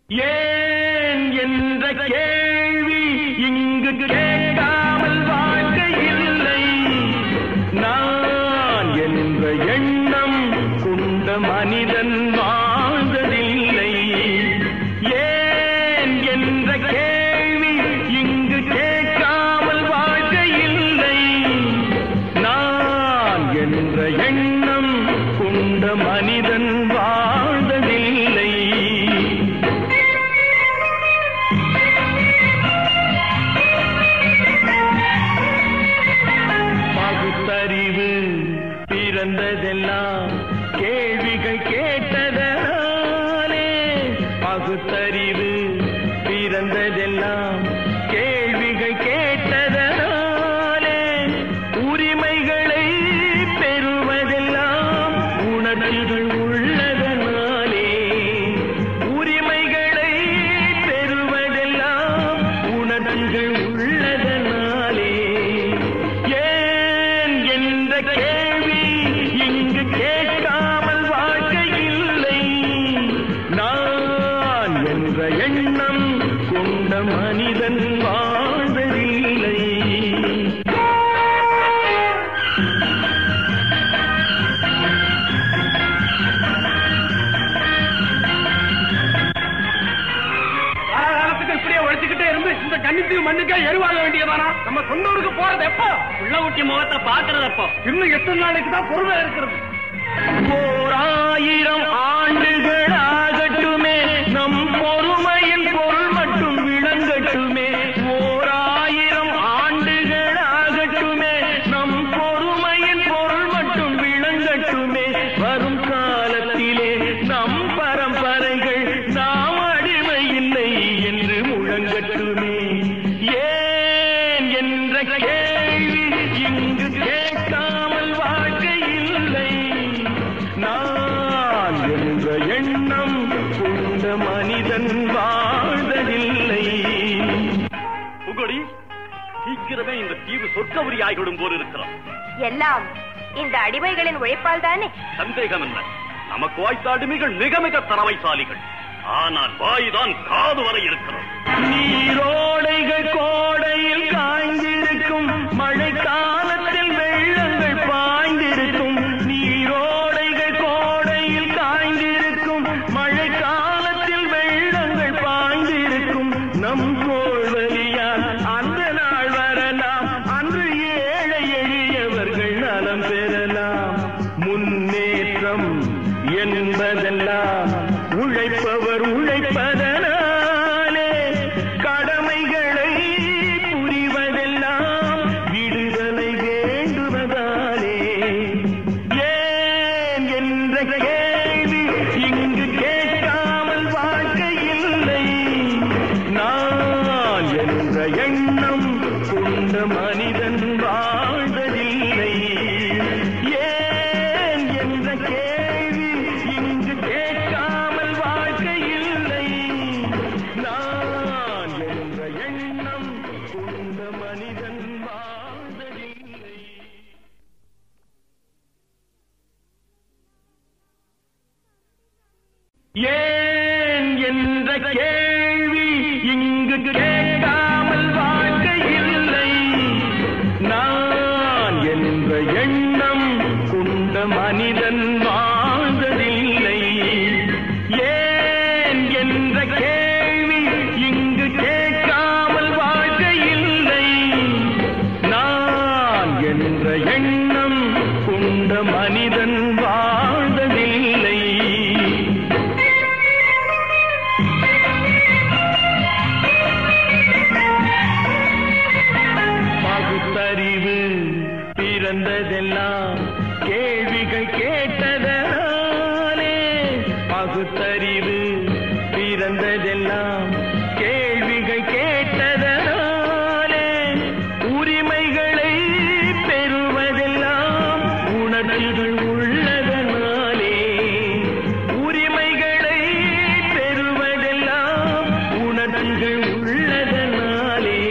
ஏன் என்ற கேள்வி இங்கு கேட்காமல் வாழ்க்கை இல்லை நான் என்ற எண்ணம் கொண்ட மனிதன் வாழ்ந்ததில்லை ஏன் என்ற கேள்வி இங்கு கேட்காமல் வாழ்க்கை இல்லை நான் என்ற எண்ணம் கொண்ட மனிதன் வாழ்ந்ததில்லை பகுத்தறிவு பிறந்ததெல்லாம் கேள்விகள் கேட்டதனாலே பகுத்தறிவு பிறந்ததெல்லாம் கேள்விகள் கேட்டதனாலே உரிமைகளை பெறுவதெல்லாம் உணர்ச்சிகள் உள்ளதனாலே உரிமைகளை பெறுவதெல்லாம் உணர்ச்சிகள் உள்ளதனாலே ஏன் என்ற கேள்வி இங்கு கேட்காமல் வாழ்க்கை இல்லை நான் என்ற எண்ணம் கொண்ட மனிதன் வாழ்வதில்லை காலத்துக்கு இப்படியே உழைச்சுக்கிட்டே இருந்து இந்த கன்னித்தீவு மண்ணுக்கே எருவாக வேண்டியதானா நம்ம சொன்னூருக்கு போறது எப்போ உள்ள ஊட்டி முகத்தை பாக்குறது எப்போ இன்னும் எத்தனை நாளைக்கு தான் பொறுமை இருக்கிறது ஓர் ஆயிரம் ஆண்டுகள் ஆகட்டுமே நம் பொறுமையின் பொருள் மட்டும் விளங்கட்டுமே ஓர் ஆயிரம் ஆண்டுகள் ஆகட்டுமே நம் பொறுமையின் பொருள் மட்டும் விளங்கட்டுமே வரும் காலத்திலே நம் பரம்பரைகள் நாம் அடிமை இல்லை என்று முழங்கட்டுமே ஏன் என்ற கேள்வி இங்கு கேட்காமல் வாழ்க்கை இல்லை நான் என்ற எண்ணம் கொண்ட மனிதன் வாழ்வதில்லை புகழி சீக்கிரமே இந்த தீவு சொர்க்கபுரி ஆகிவிடும் போல் இருக்கிறோம் எல்லாம் இந்த அடிமைகளின் உழைப்பால் தானே சந்தேகம் என்ன நமக்கு வாய்த்த அடிமைகள் மிக மிக திறமைசாலிகள் ஆனால் வாய்தான் காது வரை இருக்கிறோம் நீரோடைகள் கோடையில் காய்ந்திருக்கும் மழை காலத்தில் வெள்ளங்கள் பாய்ந்திருக்கும் நீரோடைகள் கோடையில் காய்ந்திருக்கும் மழை காலத்தில் வெள்ளங்கள் பாய்ந்திருக்கும் நம் கோள்வழியால் அந்த நாள் வரலாம் அன்று ஏழை எளியவர்கள் நலம் பெறலாம் முன்னேற்றம் என்பதெல்லாம் உழைப்பவர் உழைப்பதனாலே கடமைகளை புரிவதெல்லாம் விடுதலை வேண்டுவதாலே ஏன் என்ற கேள்வி இங்கு கேட்காமல் வாழ்க்கை இல்லை நான் என்ற எண்ணம் கொண்ட மனிதன் வாழ்வதில்லை ஏன் என்ற கேள்வி இங்கு கேட்காமல் வாழ்க்கை இல்லை நான் என்ற எண்ணம் கொண்ட மனிதன் வாழ்வதில்லை ஏன் என்ற கேள்வி இங்கு கேட்காமல் வாழ்க்கை இல்லை நான் என்ற எண்ணம் கொண்ட மனிதன் வாழ்ந்ததில்லை ஏன் என்ற கேள்வி இங்கு கேட்காமல் வாழ்க்கை இல்லை நான் என்ற எண்ணம் கொண்ட மனிதன் வாழ்ந்ததில்லை பகுத்தறிவு பிறந்ததெல்லாம் கேள்விகள் கேட்டதனாலே பகுத்தறிவு பிறந்ததெல்லாம் கேள்விகள் கேட்டதனாலே உரிமைகளை பெறுவதெல்லாம் உணர்ச்சிகள் உள்ளதனாலே உரிமைகளை பெறுவதெல்லாம் உணர்ச்சிகள் உள்ளதனாலே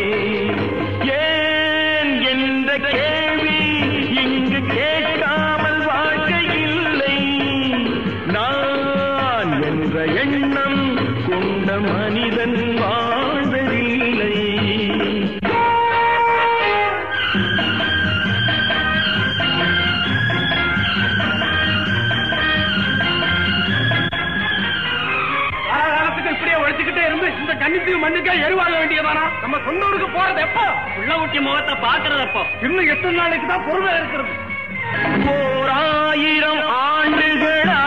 ஏன் என்ற கேள்வி இங்கு கேட்காமல் வாழ்க்கை இல்லை நான் என்ற எண்ணம் கொண்ட கூட மனிதன் வாழ்வதில்லை காலகாலத்துக்கு இப்படியே உழைச்சுக்கிட்டே இருந்து இந்த கன்னித்தீவு மண்ணுக்கே எருவாக வேண்டியதானா நம்ம சொந்த ஊருக்கு போறது எப்போ உள்ள ஊட்டி முகத்தை பாக்குறது எப்போ இன்னும் எத்தனை நாளைக்கு தான் பொறுமை இருக்கிறது ஓர் ஆயிரம் ஆண்டுகள்